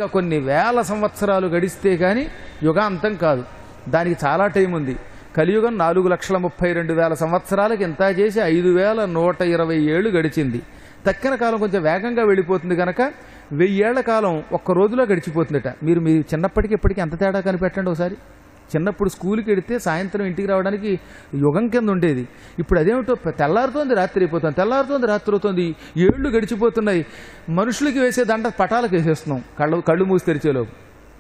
ఇంకా కొన్ని వేల సంవత్సరాలు గడిస్తే కానీ యుగాంతం కాదు దానికి చాలా టైం ఉంది కలియుగం నాలుగు లక్షల ముప్పై రెండు వేల సంవత్సరాలకి ఇంత చేసి ఐదు వేల నూట ఇరవై ఏళ్ళు గడిచింది తక్కిన కాలం కొంచెం వేగంగా వెళ్ళిపోతుంది కనుక వెయ్యేళ్ల కాలం ఒక్క రోజులో గడిచిపోతుందట మీరు మీ చిన్నప్పటికి ఇప్పటికీ ఎంత తేడా కనిపెట్టండి ఒకసారి చిన్నప్పుడు స్కూల్కి వెడితే సాయంత్రం ఇంటికి రావడానికి యుగం కింద ఉండేది ఇప్పుడు అదేమిటో తెల్లారుతోంది రాత్రి అయిపోతుంది తెల్లారుతోంది రాత్రి అవుతుంది ఏళ్ళు గడిచిపోతున్నాయి మనుషులకి వేసే దండ పటాలకు వేసేస్తున్నాం కళ్ళు కళ్ళు మూసి తెరిచేలోపు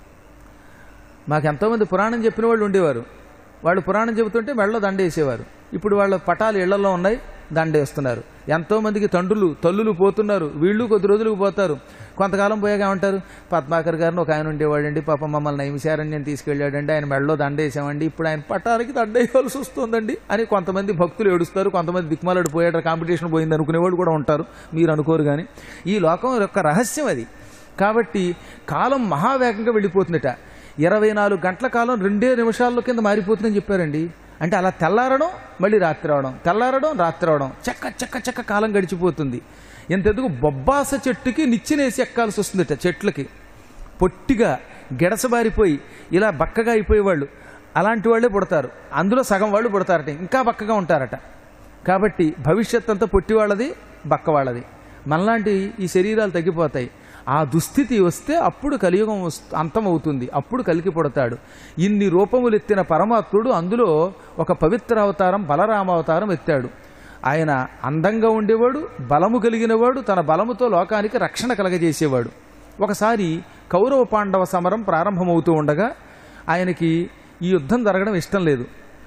మాకు ఎంతోమంది పురాణం చెప్పిన వాళ్ళు ఉండేవారు వాళ్ళు పురాణం చెబుతుంటే మెడలో దండ వేసేవారు ఇప్పుడు వాళ్ళ పటాలు ఇళ్లలో ఉన్నాయి దండ వేస్తున్నారు ఎంతోమందికి తండ్రులు తల్లులు పోతున్నారు వీళ్ళు కొద్ది రోజులకు పోతారు కొంతకాలం పోయాక ఏమంటారు పద్మాకర్ గారిని ఒక ఆయన ఉండేవాడండి పాపం మమ్మల్ని నైమిశారణ్యం తీసుకెళ్ళాడండి ఆయన మెడలో దండ వేసామండి ఇప్పుడు ఆయన పట్టానికి దండ వేయవలసి వస్తుందండి అని కొంతమంది భక్తులు ఏడుస్తారు కొంతమంది దిక్మాలాడు పోయాడు కాంపిటీషన్ పోయింది అనుకునేవాళ్ళు కూడా ఉంటారు మీరు అనుకోరు కానీ ఈ లోకం యొక్క రహస్యం అది కాబట్టి కాలం మహావేగంగా వెళ్ళిపోతుందట ఇరవై నాలుగు గంటల కాలం రెండే నిమిషాల్లో కింద మారిపోతుందని చెప్పారండి అంటే అలా తెల్లారడం మళ్ళీ రాత్రి అవడం తెల్లారడం రాత్రి అవడం చెక్క చెక్క చెక్క కాలం గడిచిపోతుంది ఎంతెందుకు బొబ్బాస చెట్టుకి నిచ్చినేసి ఎక్కాల్సి వస్తుందట చెట్లకి పొట్టిగా గెడసబారిపోయి ఇలా బక్కగా అయిపోయేవాళ్ళు అలాంటి వాళ్ళే పుడతారు అందులో సగం వాళ్ళు పుడతారట ఇంకా బక్కగా ఉంటారట కాబట్టి భవిష్యత్ అంతా పొట్టి వాళ్ళది బక్క వాళ్ళది మనలాంటి ఈ శరీరాలు తగ్గిపోతాయి ఆ దుస్థితి వస్తే అప్పుడు కలియుగం వస్తు- అంతమవుతుంది అప్పుడు కలికి పుడతాడు ఇన్ని రూపములు ఎత్తిన పరమాత్ముడు అందులో ఒక పవిత్ర అవతారం బలరామ అవతారం ఎత్తాడు ఆయన అందంగా ఉండేవాడు బలము కలిగినవాడు తన బలముతో లోకానికి రక్షణ కలగజేసేవాడు ఒకసారి కౌరవ పాండవ సమరం ప్రారంభమవుతూ ఉండగా ఆయనకి ఈ యుద్ధం జరగడం ఇష్టం లేదు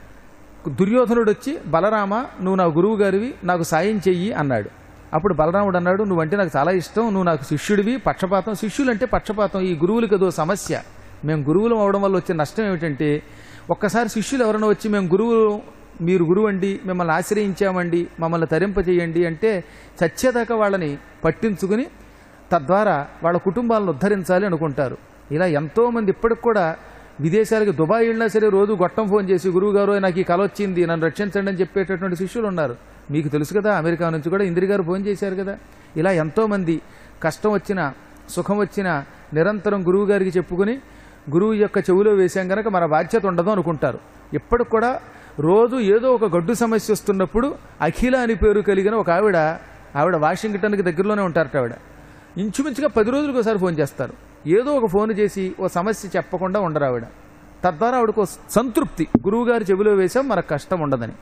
దుర్యోధనుడు వచ్చి బలరామ నువ్వు నా గురువు గారివి నాకు సాయం చెయ్యి అన్నాడు అప్పుడు బలరాముడు అన్నాడు నువ్వంటే నాకు చాలా ఇష్టం నువ్వు నాకు శిష్యుడివి పక్షపాతం శిష్యులంటే పక్షపాతం ఈ గురువులకి అదో సమస్య మేము గురువులం అవడం వల్ల వచ్చే నష్టం ఏమిటంటే ఒక్కసారి శిష్యులు ఎవరైనా వచ్చి మేము గురువు మీరు గురువు అండి మిమ్మల్ని ఆశ్రయించామండి మమ్మల్ని తరింపజేయండి అంటే చచ్చేదాకా వాళ్ళని పట్టించుకుని తద్వారా వాళ్ళ కుటుంబాలను ఉద్ధరించాలి అనుకుంటారు ఇలా ఎంతోమంది ఇప్పటికి కూడా విదేశాలకి దుబాయ్ వెళ్ళినా సరే రోజు గొట్టం ఫోన్ చేసి గురువు గారు నాకు ఈ కల వచ్చింది నన్ను రక్షించండి అని చెప్పేటటువంటి శిష్యులు ఉన్నారు మీకు తెలుసు కదా అమెరికా నుంచి కూడా ఇందిరి గారు ఫోన్ చేశారు కదా ఇలా ఎంతోమంది కష్టం వచ్చినా సుఖం వచ్చినా నిరంతరం గురువు గారికి చెప్పుకుని గురువు యొక్క చెవిలో వేసాం కనుక మన బాధ్యత ఉండదు అనుకుంటారు ఇప్పటికి కూడా రోజు ఏదో ఒక గడ్డు సమస్య వస్తున్నప్పుడు అఖిల అని పేరు కలిగిన ఒక ఆవిడ ఆవిడ వాషింగ్టన్కి దగ్గరలోనే ఉంటారట ఆవిడ ఇంచుమించుగా పది రోజులకు ఒకసారి ఫోన్ చేస్తారు ఏదో ఒక ఫోన్ చేసి ఓ సమస్య చెప్పకుండా ఉండరు ఆవిడ తద్వారా ఆవిడకు ఓ సంతృప్తి గురువుగారి చెవిలో వేసాం మనకు కష్టం ఉండదని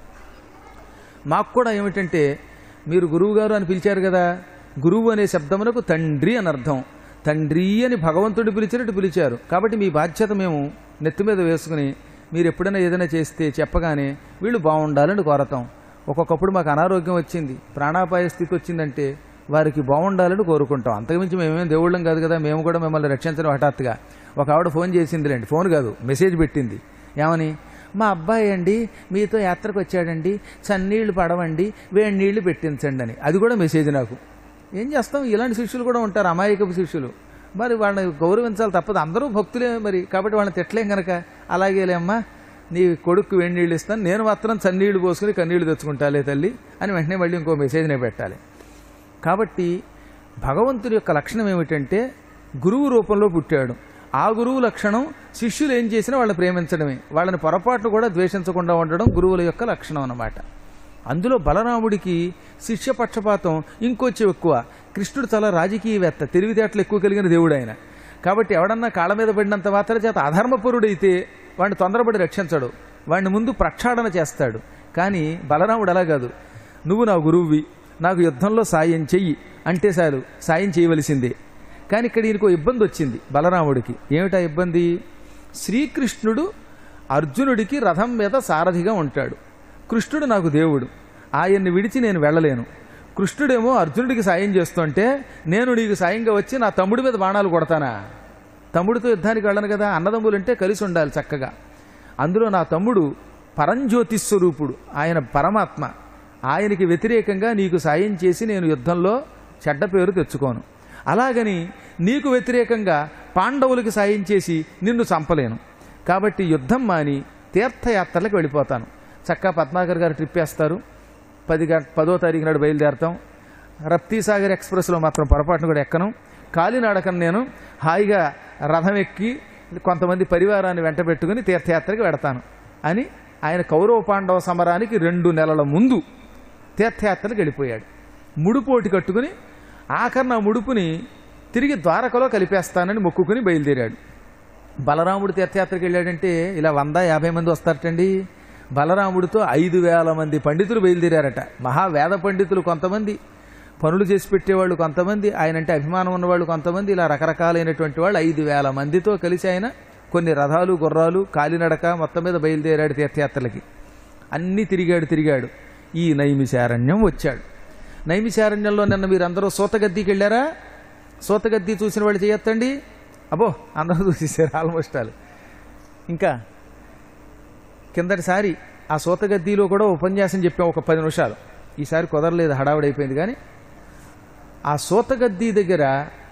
మాకు కూడా ఏమిటంటే మీరు గురువుగారు అని పిలిచారు కదా గురువు అనే శబ్దమునకు తండ్రి అని అర్థం తండ్రి అని భగవంతుడు పిలిచినట్టు పిలిచారు కాబట్టి మీ బాధ్యత మేము నెత్తి మీద వేసుకుని మీరు ఎప్పుడైనా ఏదైనా చేస్తే చెప్పగానే వీళ్ళు బాగుండాలని కోరతాం ఒక్కొక్కప్పుడు మాకు అనారోగ్యం వచ్చింది ప్రాణాపాయ స్థితి వచ్చిందంటే వారికి బాగుండాలని కోరుకుంటాం అంతకుమించి మేమేం దేవుళ్ళం కాదు కదా మేము కూడా మిమ్మల్ని రక్షించడం హఠాత్తుగా ఒక ఆవిడ ఫోన్ చేసిందిలేండి ఫోన్ కాదు మెసేజ్ పెట్టింది ఏమని మా అబ్బాయి అండి మీతో యాత్రకు వచ్చాడండి చన్నీళ్లు పడవండి వేడి నీళ్లు పెట్టించండి అని అది కూడా మెసేజ్ నాకు ఏం చేస్తాం ఇలాంటి శిష్యులు కూడా ఉంటారు అమాయకపు శిష్యులు మరి వాళ్ళని గౌరవించాలి తప్పదు అందరూ భక్తులే మరి కాబట్టి వాళ్ళని తిట్టలేం కనుక అలాగేలే అమ్మా నీ కొడుకు వేడి నీళ్ళు ఇస్తాను నేను మాత్రం చన్నీళ్లు పోసుకుని కన్నీళ్లు తెచ్చుకుంటాలే తల్లి అని వెంటనే మళ్ళీ ఇంకో మెసేజ్నే పెట్టాలి కాబట్టి భగవంతుడి యొక్క లక్షణం ఏమిటంటే గురువు రూపంలో పుట్టాడు ఆ గురువు లక్షణం శిష్యులు ఏం చేసినా వాళ్ళని ప్రేమించడమే వాళ్ళని పొరపాట్లు కూడా ద్వేషించకుండా ఉండడం గురువుల యొక్క లక్షణం అన్నమాట అందులో బలరాముడికి శిష్య పక్షపాతం ఇంకొంచెం ఎక్కువ కృష్ణుడు చాలా రాజకీయవేత్త తెలివితేటలు ఎక్కువ కలిగిన దేవుడు ఆయన కాబట్టి ఎవడన్నా కాళ్ళ మీద పడినంత మాత్రం చేత అధర్మపరుడైతే వాడిని తొందరపడి రక్షించడు వాడిని ముందు ప్రక్షాళన చేస్తాడు కానీ బలరాముడు అలా కాదు నువ్వు నా గురువువి నాకు యుద్ధంలో సాయం చెయ్యి అంటే చాలు సాయం చేయవలసిందే కానీ ఇక్కడ ఈయనకు ఇబ్బంది వచ్చింది బలరాముడికి ఏమిటా ఇబ్బంది శ్రీకృష్ణుడు అర్జునుడికి రథం మీద సారథిగా ఉంటాడు కృష్ణుడు నాకు దేవుడు ఆయన్ని విడిచి నేను వెళ్ళలేను కృష్ణుడేమో అర్జునుడికి సాయం చేస్తుంటే నేను నీకు సాయంగా వచ్చి నా తమ్ముడి మీద బాణాలు కొడతానా తమ్ముడితో యుద్ధానికి వెళ్ళను కదా అన్నదమ్ములంటే కలిసి ఉండాలి చక్కగా అందులో నా తమ్ముడు పరంజ్యోతి స్వరూపుడు ఆయన పరమాత్మ ఆయనకి వ్యతిరేకంగా నీకు సాయం చేసి నేను యుద్ధంలో చెడ్డ పేరు తెచ్చుకోను అలాగని నీకు వ్యతిరేకంగా పాండవులకి సాయం చేసి నిన్ను చంపలేను కాబట్టి యుద్ధం మాని తీర్థయాత్రలకు వెళ్ళిపోతాను చక్కా పద్మాకర్ గారు ట్రిప్ వేస్తారు పది గంట పదో తారీఖు నాడు బయలుదేరతాం రప్తీసాగర్ ఎక్స్ప్రెస్లో మాత్రం పొరపాటును కూడా ఎక్కను కాలినడకను నేను హాయిగా రథం ఎక్కి కొంతమంది పరివారాన్ని వెంట పెట్టుకుని తీర్థయాత్రకి వెడతాను అని ఆయన కౌరవ పాండవ సమరానికి రెండు నెలల ముందు తీర్థయాత్రలకు వెళ్ళిపోయాడు ముడుపోటి కట్టుకుని ఆఖరణ ముడుపుని తిరిగి ద్వారకలో కలిపేస్తానని మొక్కుకుని బయలుదేరాడు బలరాముడు తీర్థయాత్రకి వెళ్ళాడంటే ఇలా వంద యాభై మంది వస్తారటండి బలరాముడితో ఐదు వేల మంది పండితులు బయలుదేరారట మహావేద పండితులు కొంతమంది పనులు చేసి పెట్టేవాళ్ళు కొంతమంది ఆయన అంటే అభిమానం ఉన్నవాళ్ళు కొంతమంది ఇలా రకరకాలైనటువంటి వాళ్ళు ఐదు వేల మందితో కలిసి ఆయన కొన్ని రథాలు గుర్రాలు కాలినడక మొత్తం మీద బయలుదేరాడు తీర్థయాత్రలకి అన్నీ తిరిగాడు తిరిగాడు ఈ నైమిశారణ్యం వచ్చాడు నైమిశారణ్యంలో నిన్న మీరు అందరూ సూతగద్దికి వెళ్ళారా సూతగద్ది చూసిన వాళ్ళు చేయొత్తండి అబ్బో అందరూ చూసేసారు ఆల్మోస్ట్ ఆల్ ఇంకా కిందటిసారి ఆ సూతగద్దిలో కూడా ఉపన్యాసం చెప్పాం ఒక పది నిమిషాలు ఈసారి కుదరలేదు హడావుడైపోయింది కానీ ఆ సూతగద్ది దగ్గర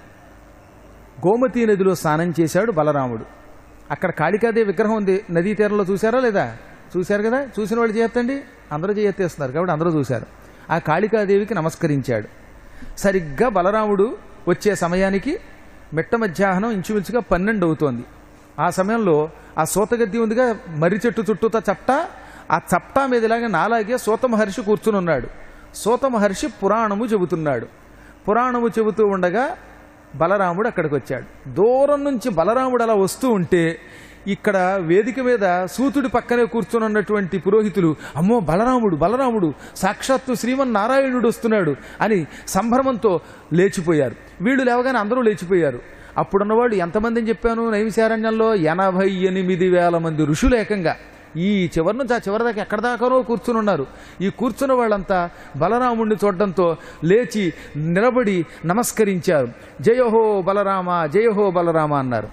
గోమతీ నదిలో స్నానం చేశాడు బలరాముడు అక్కడ కాళికాదేవి విగ్రహం ఉంది నదీ తీరంలో చూసారా లేదా చూశారు కదా చూసిన వాళ్ళు చేయొత్తండి అందరూ చేయెత్తేస్తున్నారు కాబట్టి అందరూ చూశారు ఆ కాళికాదేవికి నమస్కరించాడు సరిగ్గా బలరాముడు వచ్చే సమయానికి మిట్ట మధ్యాహ్నం ఇంచుమించుగా పన్నెండు అవుతోంది ఆ సమయంలో ఆ సూతగద్ది ఉందిగా మర్రి చెట్టు చుట్టూతా చప్ట ఆ చప్టా మీద ఇలాగే నాలాగే సూత మహర్షి కూర్చుని ఉన్నాడు సూత మహర్షి పురాణము చెబుతున్నాడు పురాణము చెబుతూ ఉండగా బలరాముడు అక్కడికి వచ్చాడు దూరం నుంచి బలరాముడు అలా వస్తూ ఉంటే ఇక్కడ వేదిక మీద సూతుడి పక్కనే కూర్చుని ఉన్నటువంటి పురోహితులు అమ్మో బలరాముడు బలరాముడు సాక్షాత్తు శ్రీమన్నారాయణుడు వస్తున్నాడు అని సంభ్రమంతో లేచిపోయారు వీళ్ళు లేవగానే అందరూ లేచిపోయారు అప్పుడున్నవాళ్ళు ఎంతమందిని చెప్పాను నైవిశారణ్యంలో ఎనభై ఎనిమిది వేల మంది ఋషులు ఏకంగా ఈ చివరి నుంచి ఆ చివరి దాకా ఎక్కడ దాకానో కూర్చుని ఉన్నారు ఈ కూర్చున్న వాళ్ళంతా బలరాముడిని చూడడంతో లేచి నిలబడి నమస్కరించారు జయహో బలరామ జయహో బలరామ అన్నారు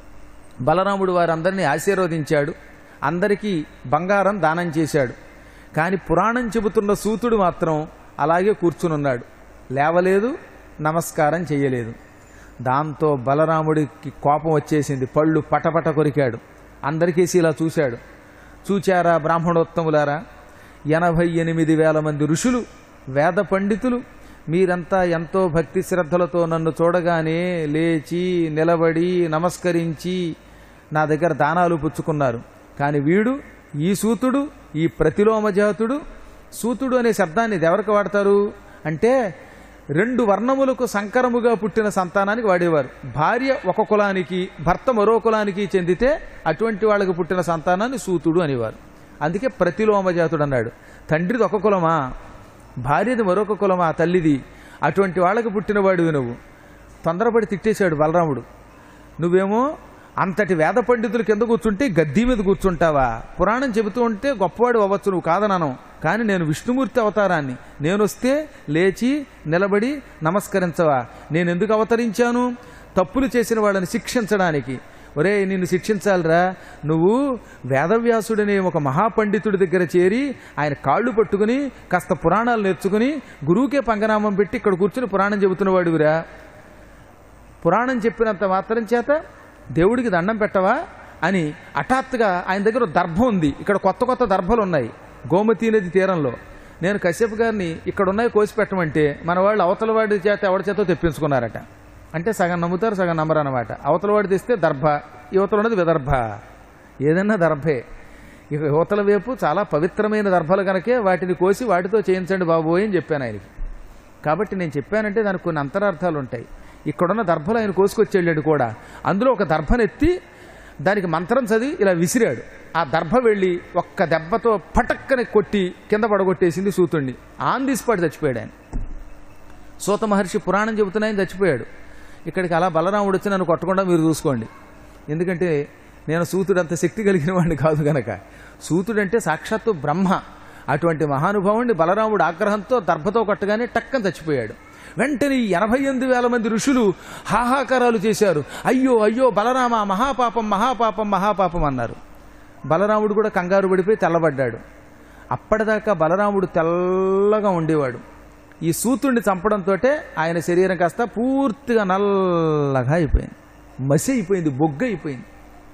బలరాముడు వారందరినీ ఆశీర్వదించాడు అందరికీ బంగారం దానం చేశాడు కానీ పురాణం చెబుతున్న సూతుడు మాత్రం అలాగే కూర్చునున్నాడు లేవలేదు నమస్కారం చేయలేదు దాంతో బలరాముడికి కోపం వచ్చేసింది పళ్ళు పటపట కొరికాడు అందరికేసి ఇలా చూశాడు చూచారా బ్రాహ్మణోత్తములారా ఎనభై ఎనిమిది వేల మంది ఋషులు వేద పండితులు మీరంతా ఎంతో భక్తి శ్రద్ధలతో నన్ను చూడగానే లేచి నిలబడి నమస్కరించి నా దగ్గర దానాలు పుచ్చుకున్నారు కానీ వీడు ఈ సూతుడు ఈ ప్రతిలోమజాతుడు సూతుడు అనే శబ్దాన్ని ఇది ఎవరికి వాడతారు అంటే రెండు వర్ణములకు సంకరముగా పుట్టిన సంతానానికి వాడేవారు భార్య ఒక కులానికి భర్త మరో కులానికి చెందితే అటువంటి వాళ్ళకి పుట్టిన సంతానాన్ని సూతుడు అనేవారు అందుకే ప్రతిలోమజాతుడు అన్నాడు తండ్రిది ఒక కులమా భార్యది మరొక కులమా తల్లిది అటువంటి వాళ్ళకి పుట్టినవాడివి నువ్వు తొందరపడి తిట్టేశాడు బలరాముడు నువ్వేమో అంతటి వేద పండితులు కింద కూర్చుంటే గద్దీ మీద కూర్చుంటావా పురాణం చెబుతూ ఉంటే గొప్పవాడు అవ్వచ్చు నువ్వు కాదనను కానీ నేను విష్ణుమూర్తి అవతారాన్ని నేను వస్తే లేచి నిలబడి నమస్కరించవా నేను ఎందుకు అవతరించాను తప్పులు చేసిన వాళ్ళని శిక్షించడానికి ఒరే నిన్ను శిక్షించాలిరా నువ్వు వేదవ్యాసుడనే ఒక మహాపండితుడి దగ్గర చేరి ఆయన కాళ్ళు పట్టుకుని కాస్త పురాణాలు నేర్చుకుని గురువుకే పంగనామం పెట్టి ఇక్కడ కూర్చుని పురాణం చెబుతున్నవాడివిరా పురాణం చెప్పినంత మాత్రం చేత దేవుడికి దండం పెట్టవా అని హఠాత్తుగా ఆయన దగ్గర ఒక దర్భ ఉంది ఇక్కడ కొత్త కొత్త దర్భలు ఉన్నాయి గోమతీ నది తీరంలో నేను కశ్యప్ గారిని ఇక్కడ ఉన్నాయి కోసి పెట్టమంటే మన వాళ్ళు అవతల వాడి చేత ఎవరి చేతో తెప్పించుకున్నారట అంటే సగం నమ్ముతారు సగం నమ్మరు అనమాట అవతల వాడి తెస్తే దర్భ యువతలు ఉన్నది విదర్భ ఏదన్నా దర్భే ఇక యువతల వైపు చాలా పవిత్రమైన దర్భలు కనుకే వాటిని కోసి వాటితో చేయించండి బాబోయ్ అని చెప్పాను ఆయనకి కాబట్టి నేను చెప్పానంటే దానికి కొన్ని అంతరార్థాలు ఉంటాయి ఇక్కడున్న దర్భలు ఆయన కోసుకొచ్చి వెళ్ళాడు కూడా అందులో ఒక దర్భనెత్తి దానికి మంత్రం చదివి ఇలా విసిరాడు ఆ దర్భ వెళ్ళి ఒక్క దెబ్బతో పటక్కని కొట్టి కింద పడగొట్టేసింది సూతుణ్ణి ఆన్ ది స్పాట్ చచ్చిపోయాడు ఆయన సూత మహర్షి పురాణం చెబుతున్నాయని చచ్చిపోయాడు ఇక్కడికి అలా బలరాముడు వచ్చి నన్ను కొట్టకుండా మీరు చూసుకోండి ఎందుకంటే నేను సూతుడంత శక్తి కలిగిన వాడిని కాదు గనక సూతుడంటే సాక్షాత్తు బ్రహ్మ అటువంటి మహానుభావుడిని బలరాముడు ఆగ్రహంతో దర్భతో కొట్టగానే టక్కన చచ్చిపోయాడు వెంటనే ఈ ఎనభై ఎనిమిది వేల మంది ఋషులు హాహాకారాలు చేశారు అయ్యో అయ్యో బలరామ మహాపాపం మహాపాపం మహాపాపం అన్నారు బలరాముడు కూడా కంగారు పడిపోయి తెల్లబడ్డాడు అప్పటిదాకా బలరాముడు తెల్లగా ఉండేవాడు ఈ సూతుడిని చంపడంతో ఆయన శరీరం కాస్త పూర్తిగా నల్లగా అయిపోయింది మసి అయిపోయింది బొగ్గ అయిపోయింది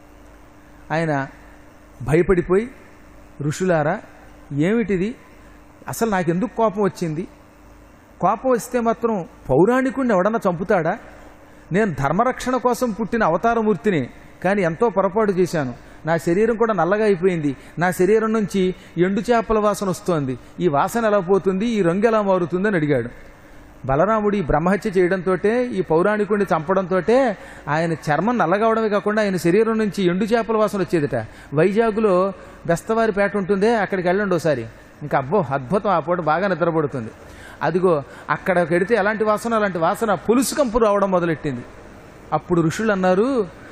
ఆయన భయపడిపోయి ఋషులారా ఏమిటిది అసలు నాకెందుకు కోపం వచ్చింది కోపం వస్తే మాత్రం పౌరాణికుడిని ఎవడన్నా చంపుతాడా నేను ధర్మరక్షణ కోసం పుట్టిన అవతారమూర్తిని కానీ ఎంతో పొరపాటు చేశాను నా శరీరం కూడా నల్లగా అయిపోయింది నా శరీరం నుంచి ఎండు చేపల వాసన వస్తోంది ఈ వాసన ఎలా పోతుంది ఈ రంగు ఎలా మారుతుందని అడిగాడు బలరాముడు ఈ బ్రహ్మహత్య చేయడంతో ఈ పౌరాణికుడిని చంపడంతో ఆయన చర్మం నల్లగవడమే కాకుండా ఆయన శరీరం నుంచి ఎండు చేపల వాసన వచ్చేదట వైజాగ్లో బెస్తవారి పేట ఉంటుందే అక్కడికి వెళ్ళండి ఒకసారి ఇంకా అబ్బో అద్భుతం ఆ పూట బాగా నిద్రపడుతుంది అదిగో అక్కడ పెడితే ఎలాంటి వాసన అలాంటి వాసన పులుసు కంపు రావడం మొదలెట్టింది అప్పుడు ఋషులు అన్నారు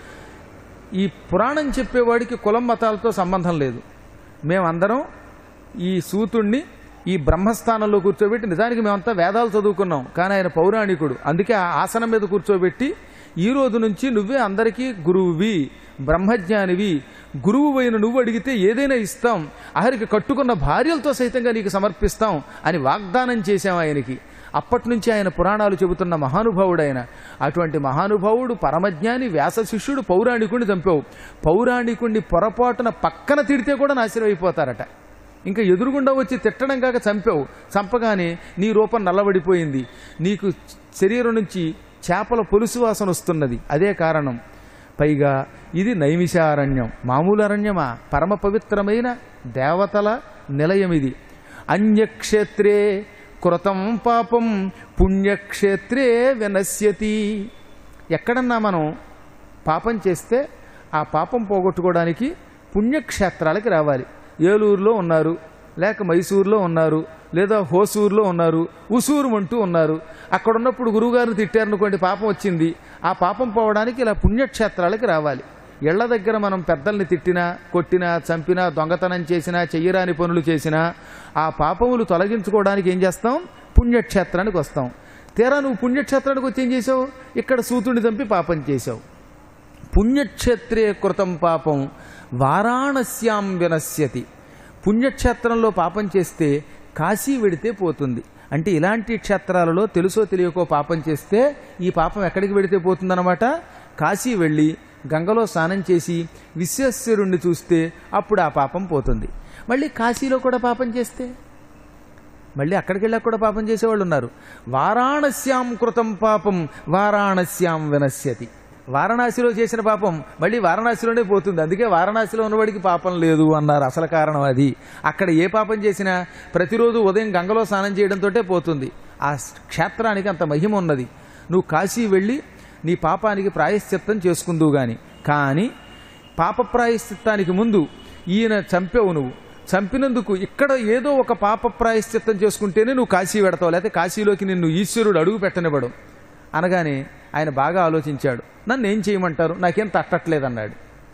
ఈ పురాణం చెప్పేవాడికి కులం మతాలతో సంబంధం లేదు మేమందరం ఈ సూతుణ్ణి ఈ బ్రహ్మస్థానంలో కూర్చోబెట్టి నిజానికి మేమంతా వేదాలు చదువుకున్నాం కానీ ఆయన పౌరాణికుడు అందుకే ఆ ఆసనం మీద కూర్చోబెట్టి ఈ రోజు నుంచి నువ్వే అందరికీ గురువువి బ్రహ్మజ్ఞానివి గురువు అయిన నువ్వు అడిగితే ఏదైనా ఇస్తాం ఆఖరికి కట్టుకున్న భార్యలతో సైతంగా నీకు సమర్పిస్తాం అని వాగ్దానం చేశాం ఆయనకి అప్పటి నుంచి ఆయన పురాణాలు చెబుతున్న మహానుభావుడు ఆయన అటువంటి మహానుభావుడు పరమజ్ఞాని వ్యాస శిష్యుడు పౌరాణికుడిని చంపావు పౌరాణికుడిని పొరపాటున పక్కన తిడితే కూడా నాశనం అయిపోతారట ఇంకా ఎదురుగుండా వచ్చి తిట్టడం కాక చంపావు చంపగానే నీ రూపం నల్లబడిపోయింది నీకు శరీరం నుంచి చేపల పొలుసు వాసన వస్తున్నది అదే కారణం పైగా ఇది నైమిషారణ్యం మామూలు అరణ్యమా పరమ పవిత్రమైన దేవతల నిలయం ఇది అన్యక్షేత్రే కృతం పాపం పుణ్యక్షేత్రే వినశ్యతి ఎక్కడన్నా మనం పాపం చేస్తే ఆ పాపం పోగొట్టుకోవడానికి పుణ్యక్షేత్రాలకి రావాలి ఏలూరులో ఉన్నారు లేక మైసూరులో ఉన్నారు లేదా హోసూరులో ఉన్నారు ఉసూరు అంటూ ఉన్నారు అక్కడ ఉన్నప్పుడు గురువుగారిని తిట్టారనుకోండి పాపం వచ్చింది ఆ పాపం పోవడానికి ఇలా పుణ్యక్షేత్రాలకి రావాలి ఇళ్ల దగ్గర మనం పెద్దల్ని తిట్టినా కొట్టినా చంపినా దొంగతనం చేసినా చెయ్యరాని పనులు చేసినా ఆ పాపములు తొలగించుకోవడానికి ఏం చేస్తాం పుణ్యక్షేత్రానికి వస్తాం తీరా నువ్వు పుణ్యక్షేత్రానికి వచ్చి ఏం చేసావు ఇక్కడ సూతుడిని చంపి పాపం చేసావు పుణ్యక్షేత్రే కృతం పాపం వారాణస్యాం వినశ్యతి పుణ్యక్షేత్రంలో పాపం చేస్తే కాశీ వెడితే పోతుంది అంటే ఇలాంటి క్షేత్రాలలో తెలుసో తెలియకో పాపం చేస్తే ఈ పాపం ఎక్కడికి వెడితే పోతుందన్నమాట కాశీ వెళ్ళి గంగలో స్నానం చేసి విశ్వేశ్వరుణ్ణి చూస్తే అప్పుడు ఆ పాపం పోతుంది మళ్ళీ కాశీలో కూడా పాపం చేస్తే మళ్ళీ అక్కడికి వెళ్ళాక కూడా పాపం చేసేవాళ్ళు ఉన్నారు వారాణస్యాం కృతం పాపం వారాణస్యాం వినశ్యతి వారణాసిలో చేసిన పాపం మళ్ళీ వారణాసిలోనే పోతుంది అందుకే వారణాసిలో ఉన్నవాడికి పాపం లేదు అన్నారు అసలు కారణం అది అక్కడ ఏ పాపం చేసినా ప్రతిరోజు ఉదయం గంగలో స్నానం చేయడంతో పోతుంది ఆ క్షేత్రానికి అంత మహిమ ఉన్నది నువ్వు కాశీ వెళ్ళి నీ పాపానికి ప్రాయశ్చిత్తం చేసుకుందువు గాని కానీ పాప ప్రాయశ్చిత్తానికి ముందు ఈయన చంపావు నువ్వు చంపినందుకు ఇక్కడ ఏదో ఒక పాప ప్రాయశ్చిత్తం చేసుకుంటేనే నువ్వు కాశీ పెడతావు లేకపోతే కాశీలోకి నిన్ను ఈశ్వరుడు అడుగు పెట్టనివ్వడు అనగానే ఆయన బాగా ఆలోచించాడు నన్ను ఏం చేయమంటారు నాకేం తట్టట్లేదన్నాడు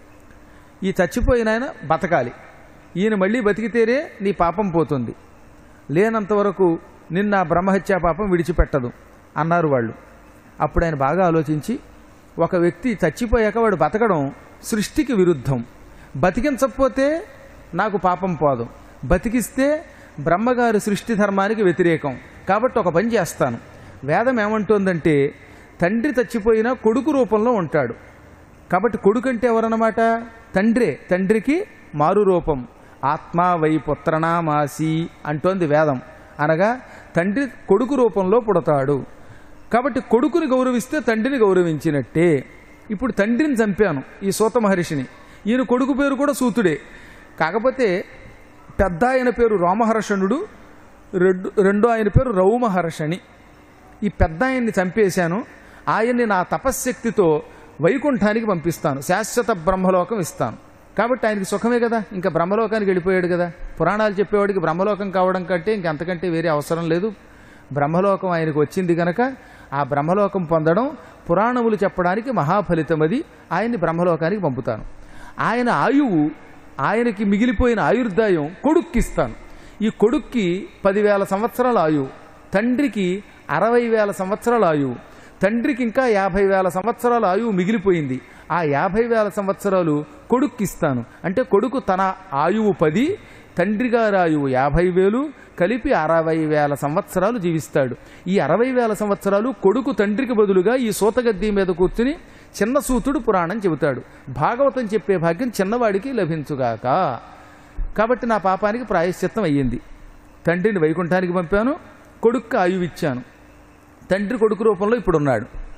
ఈ చచ్చిపోయిన ఆయన బతకాలి ఈయన మళ్ళీ బతికితేనే నీ పాపం పోతుంది లేనంత వరకు నిన్న ఆ బ్రహ్మహత్యా పాపం విడిచిపెట్టదు అన్నారు వాళ్ళు అప్పుడు ఆయన బాగా ఆలోచించి ఒక వ్యక్తి చచ్చిపోయాక వాడు బతకడం సృష్టికి విరుద్ధం బతికించకపోతే నాకు పాపం పోదు బతికిస్తే బ్రహ్మగారి సృష్టి ధర్మానికి వ్యతిరేకం కాబట్టి ఒక పని చేస్తాను వేదం ఏమంటోందంటే తండ్రి చచ్చిపోయినా కొడుకు రూపంలో ఉంటాడు కాబట్టి కొడుకు అంటే ఎవరన్నమాట తండ్రే తండ్రికి మారు రూపం ఆత్మా వై పుత్రనామాసి అంటోంది వేదం అనగా తండ్రి కొడుకు రూపంలో పుడతాడు కాబట్టి కొడుకుని గౌరవిస్తే తండ్రిని గౌరవించినట్టే ఇప్పుడు తండ్రిని చంపాను ఈ సూత మహర్షిని ఈయన కొడుకు పేరు కూడా సూతుడే కాకపోతే పెద్ద ఆయన పేరు రామహర్షణుడు రెండు రెండో ఆయన పేరు రౌమహర్షణి ఈ పెద్ద ఆయన్ని చంపేశాను ఆయన్ని నా తపశ్శక్తితో వైకుంఠానికి పంపిస్తాను శాశ్వత బ్రహ్మలోకం ఇస్తాను కాబట్టి ఆయనకి సుఖమే కదా ఇంకా బ్రహ్మలోకానికి వెళ్ళిపోయాడు కదా పురాణాలు చెప్పేవాడికి బ్రహ్మలోకం కావడం కంటే ఇంకంతకంటే వేరే అవసరం లేదు బ్రహ్మలోకం ఆయనకు వచ్చింది గనక ఆ బ్రహ్మలోకం పొందడం పురాణములు చెప్పడానికి మహాఫలితం అది ఆయన్ని బ్రహ్మలోకానికి పంపుతాను ఆయన ఆయువు ఆయనకి మిగిలిపోయిన ఆయుర్దాయం కొడుక్కిస్తాను ఈ కొడుక్కి పదివేల సంవత్సరాల ఆయువు తండ్రికి అరవై వేల సంవత్సరాల ఆయువు తండ్రికి ఇంకా యాభై వేల సంవత్సరాల ఆయువు మిగిలిపోయింది ఆ యాభై వేల సంవత్సరాలు కొడుక్కిస్తాను అంటే కొడుకు తన ఆయువు పది తండ్రి గారి ఆయువు యాభై వేలు కలిపి అరవై వేల సంవత్సరాలు జీవిస్తాడు ఈ అరవై వేల సంవత్సరాలు కొడుకు తండ్రికి బదులుగా ఈ సూతగద్ది మీద కూర్చుని చిన్న సూతుడు పురాణం చెబుతాడు భాగవతం చెప్పే భాగ్యం చిన్నవాడికి లభించుగాక కాబట్టి నా పాపానికి ప్రాయశ్చిత్తం అయ్యింది తండ్రిని వైకుంఠానికి పంపాను కొడుక్కి ఆయువు ఇచ్చాను తండ్రి కొడుకు రూపంలో ఇప్పుడు ఉన్నాడు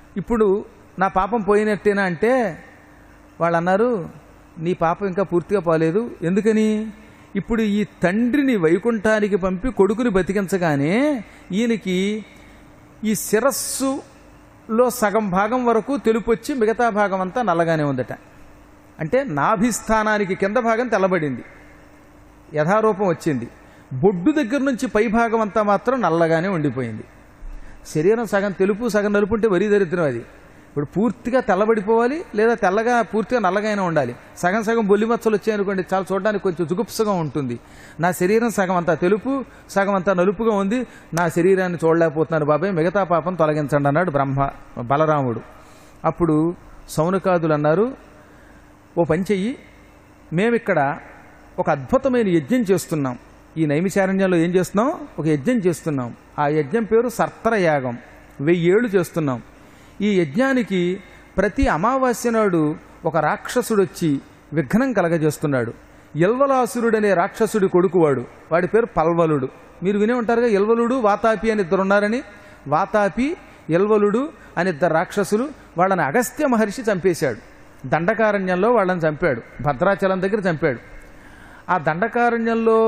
ఇప్పుడు నా పాపం పోయినట్టేనా అంటే వాళ్ళు అన్నారు నీ పాపం ఇంకా పూర్తిగా పోలేదు ఎందుకని ఇప్పుడు ఈ తండ్రిని వైకుంఠానికి పంపి కొడుకుని బతికించగానే ఈయనకి ఈ శిరస్సులో సగం భాగం వరకు తెలుపు వచ్చి మిగతా భాగం అంతా నల్లగానే ఉందట అంటే నాభిస్థానానికి కింద భాగం తెల్లబడింది యథారూపం వచ్చింది బొడ్డు దగ్గర నుంచి పై భాగం అంతా మాత్రం నల్లగానే ఉండిపోయింది శరీరం సగం తెలుపు సగం నలుపు ఉంటే వరి దరిద్రం అది ఇప్పుడు పూర్తిగా తెల్లబడిపోవాలి లేదా తెల్లగా పూర్తిగా నల్లగానే ఉండాలి సగం సగం బొల్లి మచ్చలు వచ్చాయనుకోండి చాలా చూడడానికి కొంచెం జుగుప్సగా ఉంటుంది నా శరీరం సగం అంతా తెలుపు సగం అంతా నలుపుగా ఉంది నా శరీరాన్ని చూడలేకపోతున్నాను బాబాయ్ మిగతా పాపం తొలగించండి అన్నాడు బ్రహ్మ బలరాముడు అప్పుడు సౌనకాదులు అన్నారు ఓ పని చెయ్యి మేమిక్కడ ఒక అద్భుతమైన యజ్ఞం చేస్తున్నాం ఈ నైమిశారణ్యంలో ఏం చేస్తున్నాం ఒక యజ్ఞం చేస్తున్నాం ఆ యజ్ఞం పేరు సర్తర యాగం వెయ్యేళ్ళు చేస్తున్నాం ఈ యజ్ఞానికి ప్రతి అమావాస్య నాడు ఒక రాక్షసుడు వచ్చి విఘ్నం కలగజేస్తున్నాడు ఎల్వలాసురుడనే రాక్షసుడి కొడుకువాడు వాడి పేరు పల్వలుడు మీరు వినే ఉంటారుగా ఎల్వలుడు వాతాపి అని ఇద్దరు ఉన్నారని వాతాపి ఎల్వలుడు అని ఇద్దరు రాక్షసులు వాళ్ళని అగస్త్య మహర్షి చంపేశాడు దండకారణ్యంలో వాళ్ళని చంపాడు భద్రాచలం దగ్గర చంపాడు ఆ దండకారణ్యంలో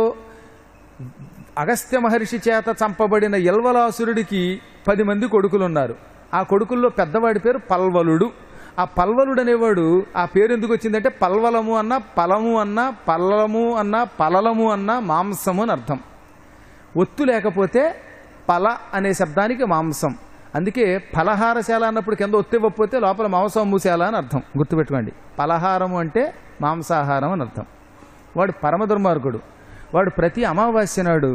అగస్త్య మహర్షి చేత చంపబడిన ఎల్వలాసురుడికి పది మంది కొడుకులు ఉన్నారు ఆ కొడుకుల్లో పెద్దవాడి పేరు పల్వలుడు ఆ పల్వలుడు అనేవాడు ఆ పేరు ఎందుకు వచ్చిందంటే పల్వలము అన్న పలము అన్న పల్లము అన్న పలలము అన్న మాంసము అని అర్థం ఒత్తు లేకపోతే పల అనే శబ్దానికి మాంసం అందుకే ఫలహారశాల అన్నప్పుడు కింద ఒత్తి ఇవ్వకపోతే లోపల మాంసముశాల అని అర్థం గుర్తుపెట్టుకోండి పలహారము అంటే మాంసాహారం అని అర్థం వాడు పరమ దుర్మార్గుడు వాడు ప్రతి అమావాస్య నాడు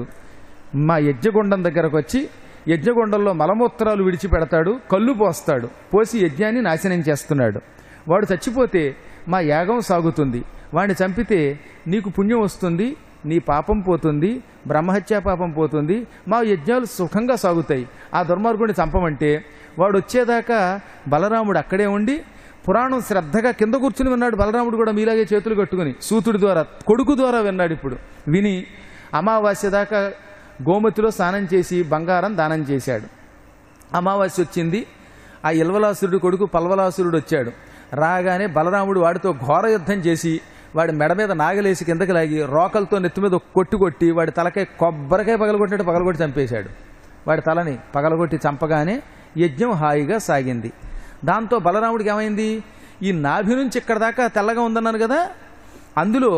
మా యజ్ఞగుండం దగ్గరకు వచ్చి యజ్ఞగుండంలో మలమూత్రాలు విడిచిపెడతాడు కళ్ళు పోస్తాడు పోసి యజ్ఞాన్ని నాశనం చేస్తున్నాడు వాడు చచ్చిపోతే మా యాగం సాగుతుంది వాడిని చంపితే నీకు పుణ్యం వస్తుంది నీ పాపం పోతుంది బ్రహ్మహత్యా పాపం పోతుంది మా యజ్ఞాలు సుఖంగా సాగుతాయి ఆ దుర్మార్గుడిని చంపమంటే వాడు వచ్చేదాకా బలరాముడు అక్కడే ఉండి పురాణం శ్రద్ధగా కింద కూర్చుని విన్నాడు బలరాముడు కూడా మీలాగే చేతులు కట్టుకుని సూతుడి ద్వారా కొడుకు ద్వారా విన్నాడు ఇప్పుడు విని అమావాస్య దాకా గోమతిలో స్నానం చేసి బంగారం దానం చేశాడు అమావాస్య వచ్చింది ఆ ఇల్వలాసురుడు కొడుకు పల్వలాసురుడు వచ్చాడు రాగానే బలరాముడు వాడితో ఘోర యుద్ధం చేసి వాడి మెడ మీద నాగలేసి కిందకి లాగి రోకలతో నెత్తి మీద ఒక కొట్టు కొట్టి వాడి తలకాయ కొబ్బరికాయ పగలగొట్టినట్టు పగలగొట్టి చంపేశాడు వాడి తలని పగలగొట్టి చంపగానే యజ్ఞం హాయిగా సాగింది దాంతో బలరాముడికి ఏమైంది ఈ నాభి నుంచి ఇక్కడ దాకా తెల్లగా ఉందన్నాను కదా అందులో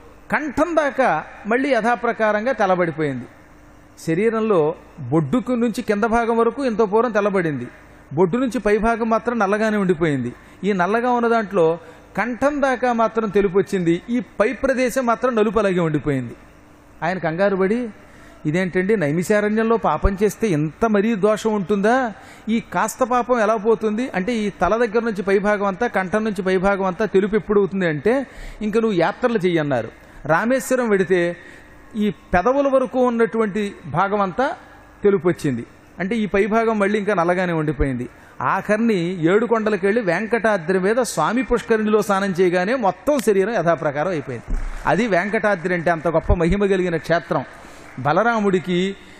కంఠం దాకా మళ్ళీ యథాప్రకారంగా తెల్లబడిపోయింది శరీరంలో బొడ్డుకు నుంచి కింద భాగం వరకు ఎంతో పూర్వం తెల్లబడింది బొడ్డు నుంచి పై భాగం మాత్రం నల్లగానే ఉండిపోయింది ఈ నల్లగా ఉన్న దాంట్లో కంఠం దాకా మాత్రం తెలుపు వచ్చింది ఈ పై ప్రదేశం మాత్రం నలుపు అలాగే ఉండిపోయింది ఆయన కంగారు పడి ఇదేంటండి నైమిశారణ్యంలో పాపం చేస్తే ఎంత మరీ దోషం ఉంటుందా ఈ కాస్త పాపం ఎలా పోతుంది అంటే ఈ తల దగ్గర నుంచి పైభాగం అంతా కంఠం నుంచి పైభాగం అంతా తెలుపు ఎప్పుడు అవుతుంది అంటే ఇంక నువ్వు యాత్రలు చెయ్యన్నారు రామేశ్వరం వెడితే ఈ పెదవుల వరకు ఉన్నటువంటి భాగం అంతా తెలుపు వచ్చింది అంటే ఈ పైభాగం మళ్ళీ ఇంకా నల్లగానే ఉండిపోయింది ఆఖరిని ఏడు కొండలకి వెళ్ళి వెంకటాద్రి మీద స్వామి పుష్కరిణిలో స్నానం చేయగానే మొత్తం శరీరం యథాప్రకారం అయిపోయింది అది వెంకటాద్రి అంటే అంత గొప్ప మహిమ కలిగిన క్షేత్రం బలరాముడికి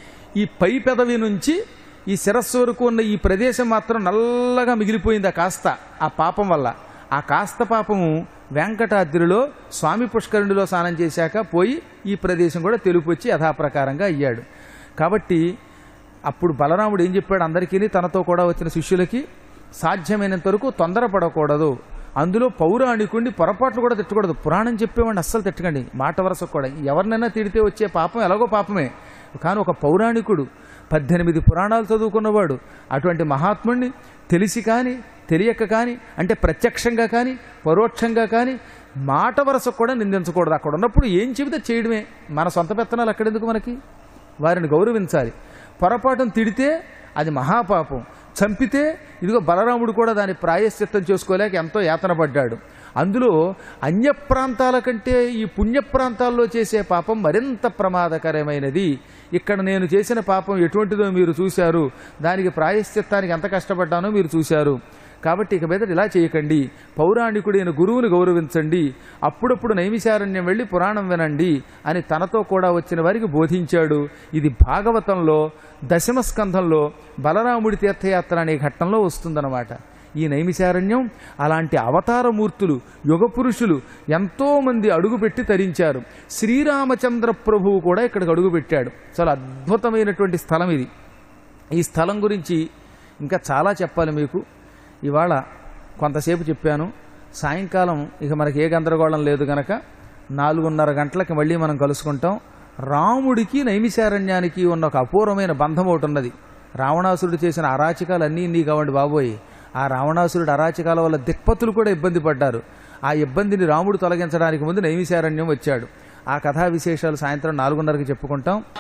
ఈ పై పెదవి నుంచి ఈ శిరస్సు వరకు ఉన్న ఈ ప్రదేశం మాత్రం నల్లగా మిగిలిపోయింది ఆ కాస్త ఆ పాపం వల్ల ఆ కాస్త పాపము వెంకటాద్రిలో స్వామి పుష్కరుణిలో స్నానం చేశాక పోయి ఈ ప్రదేశం కూడా తెలుపు వచ్చి యథాప్రకారంగా అయ్యాడు కాబట్టి అప్పుడు బలరాముడు ఏం చెప్పాడు అందరికీ తనతో కూడా వచ్చిన శిష్యులకి సాధ్యమైనంత వరకు తొందరపడకూడదు అందులో పౌరాణికుడిని పొరపాట్లు కూడా తిట్టకూడదు పురాణం చెప్పేవాడిని అస్సలు తిట్టకండి మాట వరస కూడా ఎవరినైనా తిడితే వచ్చే పాపం ఎలాగో పాపమే కానీ ఒక పౌరాణికుడు పద్దెనిమిది పురాణాలు చదువుకున్నవాడు అటువంటి మహాత్ముడిని తెలిసి కానీ తెలియక కానీ అంటే ప్రత్యక్షంగా కానీ పరోక్షంగా కానీ మాట వరస కూడా నిందించకూడదు అక్కడ ఉన్నప్పుడు ఏం చెబితే చేయడమే మన సొంత పెత్తనాలు అక్కడెందుకు మనకి వారిని గౌరవించాలి పొరపాటును తిడితే అది మహాపాపం చంపితే ఇదిగో బలరాముడు కూడా దాని ప్రాయశ్చిత్తం చేసుకోలేక ఎంతో యాతన పడ్డాడు అందులో అన్య ప్రాంతాల కంటే ఈ పుణ్య ప్రాంతాల్లో చేసే పాపం మరింత ప్రమాదకరమైనది ఇక్కడ నేను చేసిన పాపం ఎటువంటిదో మీరు చూశారు దానికి ప్రాయశ్చిత్తానికి ఎంత కష్టపడ్డానో మీరు చూశారు కాబట్టి ఇక మీద ఇలా చేయకండి పౌరాణికుడైన గురువుని గౌరవించండి అప్పుడప్పుడు నైమిశారణ్యం వెళ్ళి పురాణం వినండి అని తనతో కూడా వచ్చిన వారికి బోధించాడు ఇది భాగవతంలో దశమ స్కంధంలో బలరాముడి తీర్థయాత్ర అనే ఘట్టంలో వస్తుందన్నమాట ఈ నైమిశారణ్యం అలాంటి అవతారమూర్తులు యుగ పురుషులు ఎంతోమంది అడుగుపెట్టి తరించారు శ్రీరామచంద్ర ప్రభువు కూడా ఇక్కడికి అడుగుపెట్టాడు చాలా అద్భుతమైనటువంటి స్థలం ఇది ఈ స్థలం గురించి ఇంకా చాలా చెప్పాలి మీకు ఇవాళ కొంతసేపు చెప్పాను సాయంకాలం ఇక మనకి ఏ గందరగోళం లేదు గనక నాలుగున్నర గంటలకి మళ్ళీ మనం కలుసుకుంటాం రాముడికి నైమిశారణ్యానికి ఉన్న ఒక అపూర్వమైన బంధం ఒకటి ఉన్నది రావణాసురుడు చేసిన అరాచకాలు అన్నీ నీ కావండి బాబోయ్ ఆ రావణాసురుడు అరాచకాల వల్ల దిక్పతులు కూడా ఇబ్బంది పడ్డారు ఆ ఇబ్బందిని రాముడు తొలగించడానికి ముందు నైమిశారణ్యం వచ్చాడు ఆ కథా విశేషాలు సాయంత్రం నాలుగున్నరకి చెప్పుకుంటాం